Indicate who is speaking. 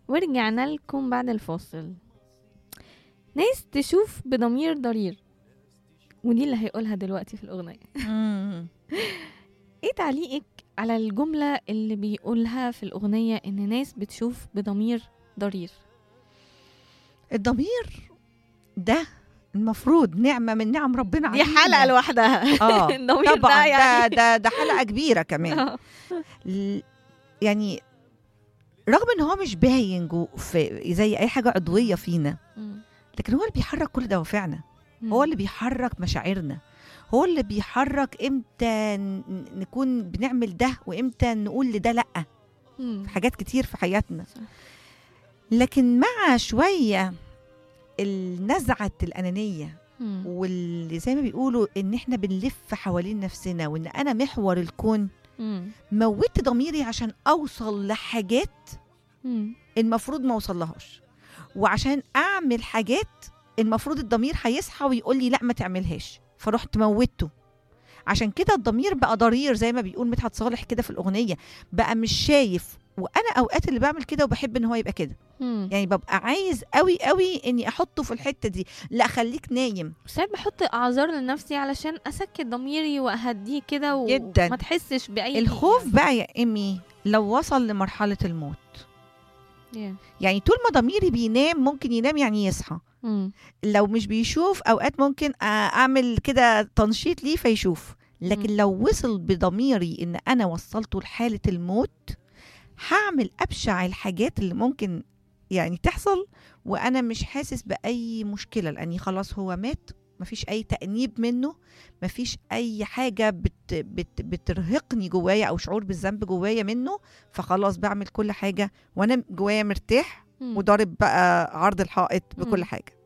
Speaker 1: ورجعنا لكم بعد الفاصل ناس تشوف بضمير ضرير ودي اللي هيقولها دلوقتي في الأغنية
Speaker 2: مم.
Speaker 1: ايه تعليقك على الجملة اللي بيقولها في الأغنية إن ناس بتشوف بضمير ضرير
Speaker 2: الضمير ده المفروض نعمه من نعم ربنا
Speaker 1: دي
Speaker 2: علينا.
Speaker 1: حلقة لوحدها
Speaker 2: اه
Speaker 1: الضمير
Speaker 2: طبعا
Speaker 1: ده يعني
Speaker 2: ده ده ده حلقه كبيره كمان
Speaker 1: آه.
Speaker 2: ل- يعني رغم ان هو مش باين جو في زي اي حاجه عضويه فينا
Speaker 1: مم.
Speaker 2: لكن هو اللي بيحرك كل دوافعنا
Speaker 1: مم.
Speaker 2: هو اللي بيحرك مشاعرنا هو اللي بيحرك امتى ن- نكون بنعمل ده وامتى نقول لده لا
Speaker 1: مم.
Speaker 2: في حاجات كتير في حياتنا
Speaker 1: صح.
Speaker 2: لكن مع شويه النزعه الانانيه
Speaker 1: مم.
Speaker 2: واللي زي ما بيقولوا ان احنا بنلف حوالين نفسنا وان انا محور الكون
Speaker 1: مم.
Speaker 2: موتت ضميري عشان اوصل لحاجات
Speaker 1: مم.
Speaker 2: المفروض ما اوصلهاش وعشان اعمل حاجات المفروض الضمير هيصحى ويقول لي لا ما تعملهاش فرحت موتته عشان كده الضمير بقى ضرير زي ما بيقول مدحت صالح كده في الاغنيه بقى مش شايف وانا اوقات اللي بعمل كده وبحب ان هو يبقى كده
Speaker 1: مم.
Speaker 2: يعني ببقى عايز قوي قوي اني احطه في الحته دي لا خليك نايم
Speaker 1: ساعات بحط اعذار لنفسي علشان اسكت ضميري واهديه كده و-
Speaker 2: جداً.
Speaker 1: وما تحسش باي
Speaker 2: الخوف بقى يا ايمي لو وصل لمرحله الموت
Speaker 1: يعني.
Speaker 2: يعني طول ما ضميري بينام ممكن ينام يعني يصحى
Speaker 1: مم.
Speaker 2: لو مش بيشوف اوقات ممكن أ- اعمل كده تنشيط ليه فيشوف لكن
Speaker 1: مم.
Speaker 2: لو وصل بضميري ان انا وصلته لحاله الموت هعمل ابشع الحاجات اللي ممكن يعني تحصل وانا مش حاسس باي مشكله لاني خلاص هو مات مفيش اي تانيب منه مفيش اي حاجه بت بت بترهقني جوايا او شعور بالذنب جوايا منه فخلاص بعمل كل حاجه وانا جوايا مرتاح
Speaker 1: مم.
Speaker 2: وضارب بقى عرض الحائط
Speaker 1: مم.
Speaker 2: بكل حاجه